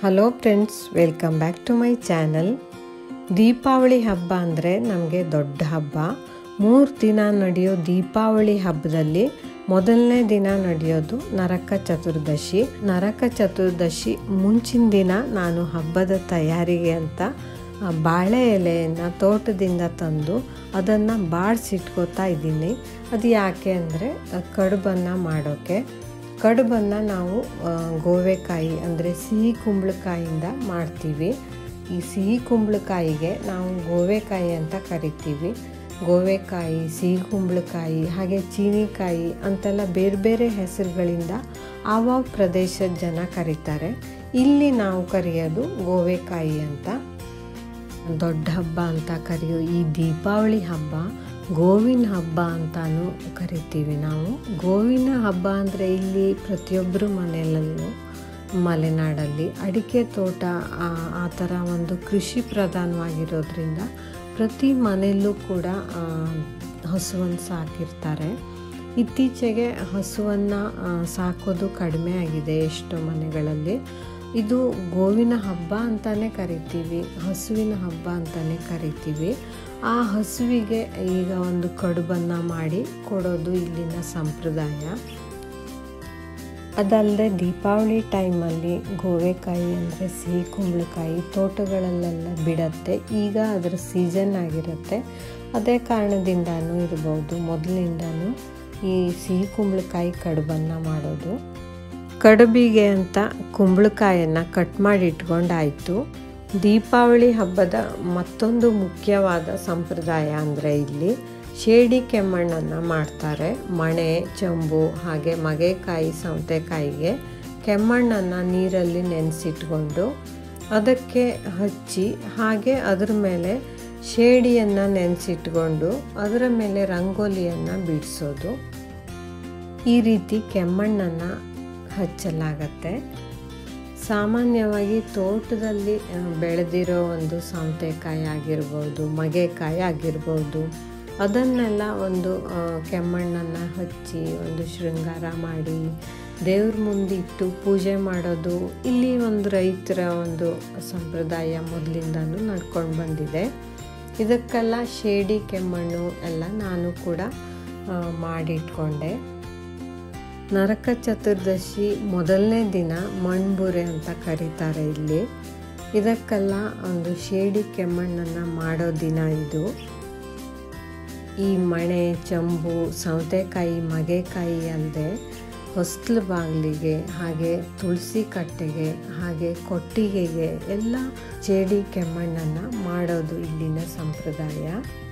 hello friends welcome back to my channel Deepavali ಹಬ್ಬ ಅಂದರೆ ನಮಗೆ ದೊಡ್ಡ ಹಬ್ಬ ಮೂರು ದಿನ ನಡೆಯೋ ದೀಪಾವಳಿ ಹಬ್ಬದಲ್ಲಿ ಮೊದಲನೇ ದಿನ ನಡೆಯೋದು ನರಕ ಚತುರ್ದಶಿ ನರಕ ಚತುರ್ದಶಿ ಮುಂಚಿನ ದಿನ ನಾನು ಹಬ್ಬದ ತಯಾರಿಗೆ ಅಂತ ಆ, ಬಾಳೆ ಎಲೆಯನ್ನು ತೋಟದಿಂದ ತಂದು ಅದನ್ನು ಬಾಡಿಸಿಟ್ಕೋತಾ ಇದ್ದೀನಿ ಅದು ಯಾಕೆ ಅಂದರೆ ಕಡುಬನ್ನು ಮಾಡೋಕ್ಕೆ ಕಡುಬನ್ನು ನಾವು ಆ, ಗೋವೆಕಾಯಿ ಅಂದರೆ ಸಿಹಿ ಕುಂಬಳಕಾಯಿಂದ ಮಾಡ್ತೀವಿ ಈ ಸಿಹಿ ಕುಂಬಳಕಾಯಿಗೆ ನಾವು ಗೋವೆಕಾಯಿ ಅಂತ ಕರಿತೀವಿ ಗೋವೆಕಾಯಿ ಸಿಹಿ ಕುಂಬಳಕಾಯಿ ಹಾಗೆ ಚೀನಿಕಾಯಿ ಅಂತೆಲ್ಲ ಬೇರೆ ಬೇರೆ ಹೆಸರುಗಳಿಂದ ಆವಾವ ಪ್ರದೇಶದ ಜನ ಕರೀತಾರೆ ಇಲ್ಲಿ ನಾವು ಕರೆಯೋದು ಗೋವೆಕಾಯಿ ಅಂತ ದೊಡ್ಡ ಹಬ್ಬ ಅಂತ ಕರೆಯೋ ಈ ದೀಪಾವಳಿ ಹಬ್ಬ ಗೋವಿನ ಹಬ್ಬ ಅಂತಾನು ಕರಿತೀವಿ ನಾವು ಗೋವಿನ ಹಬ್ಬ ಅಂದರೆ ಇಲ್ಲಿ ಪ್ರತಿಯೊಬ್ಬರು ಮನೆಯಲ್ಲೂ ಮಲೆನಾಡಲ್ಲಿ ಅಡಿಕೆ ತೋಟ ಆ ಆ ಥರ ಒಂದು ಕೃಷಿ ಪ್ರಧಾನವಾಗಿರೋದ್ರಿಂದ ಪ್ರತಿ ಮನೆಯಲ್ಲೂ ಕೂಡ ಆ, ಹಸುವನ್ನು ಸಾಕಿರ್ತಾರೆ ಇತ್ತೀಚೆಗೆ ಹಸುವನ್ನು ಸಾಕೋದು ಕಡಿಮೆ ಆಗಿದೆ ಎಷ್ಟೋ ಮನೆಗಳಲ್ಲಿ ಇದು ಗೋವಿನ ಹಬ್ಬ ಅಂತಲೇ ಕರಿತೀವಿ ಹಸುವಿನ ಹಬ್ಬ ಅಂತಲೇ ಕರಿತೀವಿ ಆ ಹಸುವಿಗೆ ಈಗ ಒಂದು ಕಡುಬನ್ನು ಮಾಡಿ ಕೊಡೋದು ಇಲ್ಲಿನ ಸಂಪ್ರದಾಯ ಅದಲ್ಲದೆ ದೀಪಾವಳಿ ಟೈಮಲ್ಲಿ ಗೋವೆಕಾಯಿ ಅಂದರೆ ಸಿಹಿ ಕುಂಬಳಕಾಯಿ ತೋಟಗಳಲ್ಲೆಲ್ಲ ಬಿಡತ್ತೆ ಈಗ ಅದರ ಸೀಸನ್ ಆಗಿರುತ್ತೆ ಅದೇ ಕಾರಣದಿಂದನೂ ಇರ್ಬೋದು ಮೊದಲಿಂದನೂ ಈ ಸಿಹಿ ಕುಂಬಳಕಾಯಿ ಕಡುಬನ್ನು ಮಾಡೋದು ಕಡುಬಿಗೆ ಅಂತ ಕುಂಬಳಕಾಯನ್ನು ಕಟ್ ಮಾಡಿ ಇಟ್ಕೊಂಡಾಯಿತು ದೀಪಾವಳಿ ಹಬ್ಬದ ಮತ್ತೊಂದು ಮುಖ್ಯವಾದ ಸಂಪ್ರದಾಯ ಅಂದರೆ ಇಲ್ಲಿ ಶೇಡಿ ಕೆಮ್ಮಣ್ಣನ್ನು ಮಾಡ್ತಾರೆ ಮಣೆ ಚಂಬು ಹಾಗೆ ಮಗೆಕಾಯಿ ಸೌತೆಕಾಯಿಗೆ ಕೆಮ್ಮಣ್ಣನ್ನು ನೀರಲ್ಲಿ ನೆನೆಸಿಟ್ಕೊಂಡು ಅದಕ್ಕೆ ಹಚ್ಚಿ ಹಾಗೆ ಅದ್ರ ಮೇಲೆ ಶೇಡಿಯನ್ನು ನೆನೆಸಿಟ್ಕೊಂಡು ಅದರ ಮೇಲೆ ರಂಗೋಲಿಯನ್ನು ಬಿಡಿಸೋದು ಈ ರೀತಿ ಕೆಮ್ಮಣ್ಣನ್ನು ಹಚ್ಚಲಾಗತ್ತೆ ಸಾಮಾನ್ಯವಾಗಿ ತೋಟದಲ್ಲಿ ಆ, ಬೆಳೆದಿರೋ ಒಂದು ಸೌತೆಕಾಯಿ ಆಗಿರ್ಬೋದು ಮಗೆಕಾಯಿ ಆಗಿರ್ಬೋದು ಅದನ್ನೆಲ್ಲ ಒಂದು ಆ, ಕೆಮ್ಮಣ್ಣನ್ನು ಹಚ್ಚಿ ಒಂದು ಶೃಂಗಾರ ಮಾಡಿ ದೇವ್ರ ಮುಂದೆ ಇಟ್ಟು ಪೂಜೆ ಮಾಡೋದು ಇಲ್ಲಿ ಒಂದು ರೈತರ ಒಂದು ಸಂಪ್ರದಾಯ ಮೊದಲಿಂದನೂ ನಡ್ಕೊಂಡು ಬಂದಿದೆ ಇದಕ್ಕೆಲ್ಲ ಶೇಡಿ ಕೆಮ್ಮಣ್ಣು ಎಲ್ಲ ನಾನು ಕೂಡ ಆ, ಮಾಡಿಟ್ಕೊಂಡೆ ನರಕ ಚತುರ್ದಶಿ ಮೊದಲನೇ ದಿನ ಮಣ್ಬುರೆ ಅಂತ ಕರೀತಾರೆ ಇಲ್ಲಿ ಇದಕ್ಕೆಲ್ಲ ಒಂದು ಶೇಡಿ ಕೆಮ್ಮಣ್ಣನ್ನು ಮಾಡೋ ದಿನ ಇದು ಈ ಮಣೆ ಚಂಬು ಸೌತೆಕಾಯಿ ಮಗೆಕಾಯಿ ಅಲ್ಲದೆ ಹೊಸ್ಲು ಬಾಗಿಲಿಗೆ ಹಾಗೆ ತುಳಸಿ ಕಟ್ಟೆಗೆ ಹಾಗೆ ಕೊಟ್ಟಿಗೆಗೆ ಎಲ್ಲ ಚೇಡಿ ಕೆಮ್ಮಣ್ಣನ್ನು ಮಾಡೋದು ಇಲ್ಲಿನ ಸಂಪ್ರದಾಯ